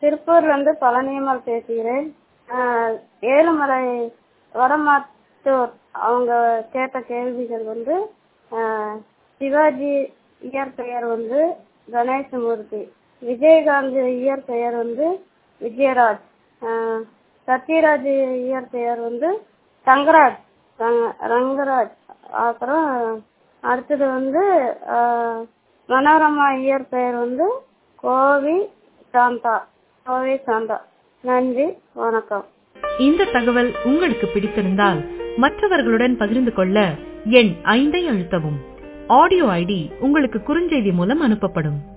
திருப்பூர்லேருந்து பழனியம்மாள் பேசுகிறேன் ஆஹ் ஏழுமலை வடமாத்தூர் அவங்க கேட்ட கேள்விகள் வந்து ஆஹ் சிவாஜி இயற்பெயர் வந்து கணேசமூர்த்தி விஜயகாந்த் இயற்பெயர் வந்து விஜயராஜ் ஆஹ் சத்யராஜ் இயற்பெயர் வந்து தங்கராஜ் ரங்க- ரங்கராஜ் அப்புறம் அடுத்தது வந்து ஆஹ் மனோரமா இயற்பெயர் வந்து கோவி சாந்தா கோவி சாந்தா நன்றி வணக்கம் இந்த தகவல் உங்களுக்கு பிடித்திருந்தால் மற்றவர்களுடன் பகிர்ந்து கொள்ள எண் ஐந்தை அழுத்தவும் ஆடியோ ஐடி உங்களுக்கு குறுஞ்செய்தி மூலம் அனுப்பப்படும்